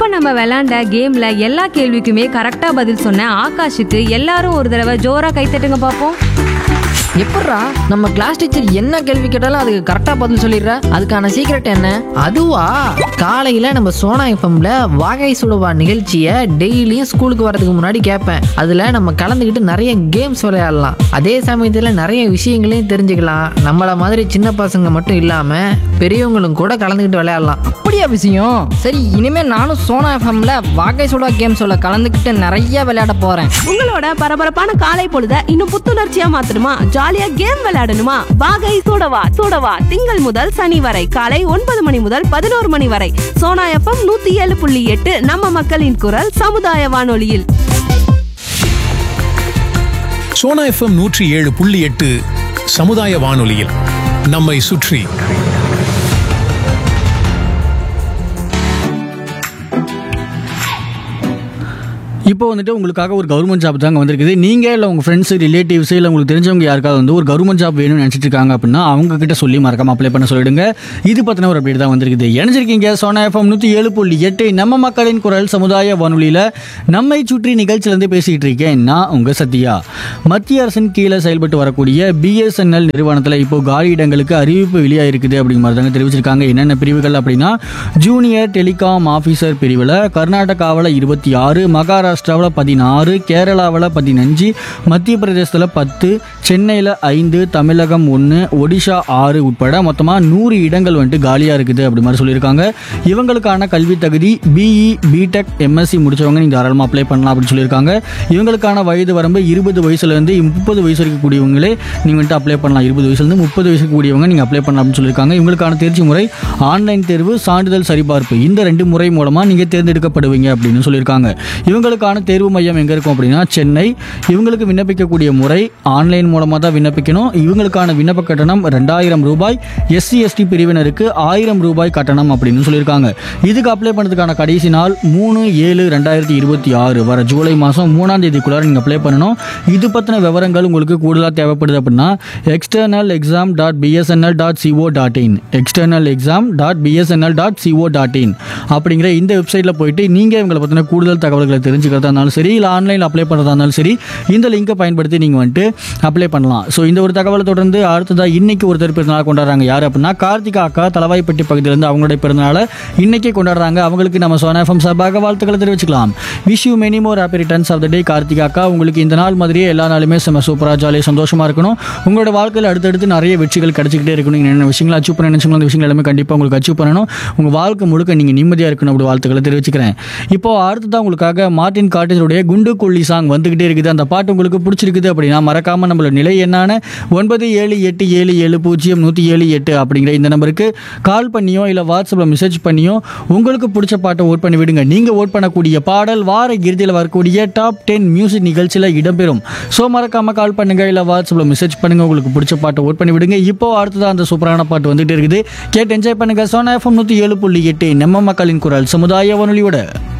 இப்ப நம்ம விளையாண்ட கேம்ல எல்லா கேள்விக்குமே கரெக்டா பதில் சொன்ன ஆகாஷுக்கு எல்லாரும் ஒரு தடவை ஜோரா கைத்தட்டுங்க பாப்போம் எப்பட்றா நம்ம கிளாஸ் டீச்சர் என்ன கேள்வி கேட்டாலும் அதுக்கு கரெக்டாக பதில் சொல்லிடுறா அதுக்கான சீக்ரெட் என்ன அதுவா காலையில் நம்ம சோனா எஃப்எம்ல வாகை சுடுவா நிகழ்ச்சியை டெய்லியும் ஸ்கூலுக்கு வரதுக்கு முன்னாடி கேட்பேன் அதில் நம்ம கலந்துக்கிட்டு நிறைய கேம்ஸ் விளையாடலாம் அதே சமயத்தில் நிறைய விஷயங்களையும் தெரிஞ்சுக்கலாம் நம்மளை மாதிரி சின்ன பசங்க மட்டும் இல்லாமல் பெரியவங்களும் கூட கலந்துக்கிட்டு விளையாடலாம் அப்படியா விஷயம் சரி இனிமே நானும் சோனா எஃப்எம்ல வாகை சுடா கேம் சொல்ல கலந்துக்கிட்டு நிறைய விளையாட போறேன் உங்களோட பரபரப்பான காலை பொழுத இன்னும் புத்துணர்ச்சியா மாத்தணுமா ஜாலியா கேம் விளையாடணுமா வாகை சூடவா சூடவா திங்கள் முதல் சனி வரை காலை ஒன்பது மணி முதல் பதினோரு மணி வரை சோனா எஃப்எம் நூத்தி ஏழு புள்ளி எட்டு நம்ம மக்களின் குரல் சமுதாய வானொலியில் சோனா எஃப்எம் நூற்றி ஏழு புள்ளி எட்டு சமுதாய வானொலியில் நம்மை சுற்றி இப்போ வந்துட்டு உங்களுக்காக ஒரு கவர்மெண்ட் ஜாப் தாங்க வந்திருக்குது நீங்கள் இல்லை உங்கள் ஃப்ரெண்ட்ஸ் ரிலேட்டிவ்ஸ் இல்லை உங்களுக்கு தெரிஞ்சவங்க யாருக்காவது வந்து ஒரு கவர்மெண்ட் ஜாப் வேணும்னு நினச்சிட்டு இருக்காங்க அப்படின்னா அவங்க கிட்ட சொல்லி மறக்காம அப்ளை பண்ண சொல்லிடுங்க இது பற்றின ஒரு அப்டேட் தான் வந்திருக்குது இணைஞ்சிருக்கீங்க சோனா எஃப்எம் நூற்றி ஏழு புள்ளி எட்டு நம்ம மக்களின் குரல் சமுதாய வானொலியில் நம்மை சுற்றி நிகழ்ச்சியிலேருந்து பேசிகிட்டு இருக்கேன் நான் உங்கள் சத்யா மத்திய அரசின் கீழே செயல்பட்டு வரக்கூடிய பிஎஸ்என்எல் நிறுவனத்தில் இப்போ காலி இடங்களுக்கு அறிவிப்பு வெளியாயிருக்குது அப்படிங்கிற மாதிரி தாங்க தெரிவிச்சிருக்காங்க என்னென்ன பிரிவுகள் அப்படின்னா ஜூனியர் டெலிகாம் ஆஃபீஸர் பிரிவில் கர்நாடகாவில் இருபத்தி ஆறு மகாராஷ்டிராவில் பதினாறு கேரளாவில் பதினஞ்சு மத்திய பிரதேசத்தில் பத்து சென்னையில் ஐந்து தமிழகம் ஒன்று ஒடிஷா ஆறு உட்பட மொத்தமாக நூறு இடங்கள் வந்துட்டு காலியாக இருக்குது அப்படி மாதிரி சொல்லியிருக்காங்க இவங்களுக்கான கல்வி தகுதி பிஇ பிடெக் எம்எஸ்சி முடிச்சவங்க நீங்கள் தாராளமாக அப்ளை பண்ணலாம் அப்படின்னு சொல்லியிருக்காங்க இவங்களுக்கான வயது வரம்பு இருபது வயசுலேருந்து முப்பது வயசு இருக்கக்கூடியவங்களே நீங்கள் வந்துட்டு அப்ளை பண்ணலாம் இருபது வயசுலேருந்து முப்பது வயசு கூடியவங்க நீங்கள் அப்ளை பண்ணலாம் அப்படின்னு சொல்லியிருக்காங்க இவங்களுக்கான தேர்ச்சி முறை ஆன்லைன் தேர்வு சான்றிதழ் சரிபார்ப்பு இந்த ரெண்டு முறை மூலமாக நீங்கள் தேர்ந்தெடுக்கப்படுவீங்க அப்படின்னு சொல்லியிருக்காங்க இவங்களுக்கான தேர்வு மையம் எங்கே இருக்கும் அப்படின்னா சென்னை இவங்களுக்கு விண்ணப்பிக்கக்கூடிய முறை ஆன்லைன் மூலமாக தான் விண்ணப்பிக்கணும் இவங்களுக்கான விண்ணப்ப கட்டணம் ரெண்டாயிரம் ரூபாய் எஸ்சி எஸ்டி பிரிவினருக்கு ஆயிரம் ரூபாய் கட்டணம் அப்படின்னு சொல்லியிருக்காங்க இதுக்கு அப்ளை பண்ணுறதுக்கான கடைசி நாள் மூணு ஏழு ரெண்டாயிரத்தி இருபத்தி ஆறு வர ஜூலை மாதம் மூணாம் தேதிக்குள்ளார நீங்கள் அப்ளை பண்ணணும் இது பற்றின விவரங்கள் உங்களுக்கு கூடுதலாக தேவைப்படுது அப்படின்னா external exam dot BSNL dot co dot in external exam dot BSNL dot co dot in அப்படிங்கிற இந்த வெப்சைட்டில் போயிட்டு நீங்கள் இவங்களை பற்றின கூடுதல் தகவல்களை தெரிஞ்சுக்கிறதா இருந்தாலும் சரி இல்லை ஆன்லைனில் அப்ளை பண்ணுறதா இருந்தாலும் சரி இந்த லிங்கை பயன்படுத்தி நீங்கள் வந்துட்டு அப்ளை பண்ணலாம் ஸோ இந்த ஒரு தகவலை தொடர்ந்து அடுத்ததாக இன்னைக்கு ஒருத்தர் பிறந்தநாள் கொண்டாடுறாங்க யார் அப்படின்னா கார்த்திகா அக்கா தலவாய்ப்பட்டி பகுதியிலேருந்து அவங்களுடைய பிறந்தநாளை இன்னைக்கே கொண்டாடுறாங்க அவங்களுக்கு நம்ம சோனாஃபம் சார்பாக வாழ்த்துக்களை தெரிவிச்சுக்கலாம் wish you many more happy returns of the day Karthika அக்கா உங்களுக்கு இந்த நாள் மாதிரியே எல்லா நாளுமே செம்ம சூப்பராக ஜாலியாக சந்தோஷமாக இருக்கணும் உங்களோட வாழ்க்கையில் அடுத்தடுத்து நிறைய வெற்றிகள் கிடைச்சிக்கிட்டே இருக்கணும் நீங்கள் என்ன விஷயங்களை அச்சீவ் பண்ண நினைச்சீங்களோ அந்த விஷயங்கள் எல்லாமே கண்டிப்பாக உங்களுக்கு அச்சீவ் பண்ணணும் உங்கள் வாழ்க்கை முழுக்க நீங்கள் நிம்மதியாக இருக்கணும் அப்படி வாழ்த்துக்களை தெரிவிச்சுக்கிறேன் இப்போ அடுத்ததான் உங்களுக்காக மார்ட்டின் காட்டேஜருடைய குண்டு கொல்லி சாங் வந்துகிட்டே இருக்குது அந்த பாட்டு உங்களுக்கு பிடிச்சிருக்குது அப்படின்னா மறக்காம நம்மளோட நிலை என்னான ஒன்பது ஏழு எட்டு ஏழு ஏழு பூஜ்ஜியம் நூற்றி ஏழு எட்டு அப்படிங்கிற இந்த நம்பருக்கு கால் பண்ணியோ இல்லை வாட்ஸ்அப்பில் மெசேஜ் பண்ணியோ உங்களுக்கு பிடிச்ச பாட்டை ஓட் பண்ணி விடுங்க நீங்கள் ஓட் பண்ணக்கூடிய பாடல் வார இறுதியில் வரக்கூடிய டாப் டென் மியூசிக் நிகழ்ச்சியில் இடம்பெறும் ஸோ மறக்காம கால் பண்ணுங்க இல்லை வாட்ஸ்அப்பில் மெசேஜ் பண்ணுங்க உங்களுக்கு பிடிச்ச பாட்டை ஓட் பண்ணி விடுங்க இப்போ அடுத்ததான் அந்த சூப்பரான பாட்டு வந்துட்டு இருக்குது கேட்டு என்ஜாய் பண்ணுங்க சோனா எஃப்எம் நூற்றி ஏழு புள்ளி எட்டு நம்ம மக்களின் குரல் சமுதாய வானொலியோட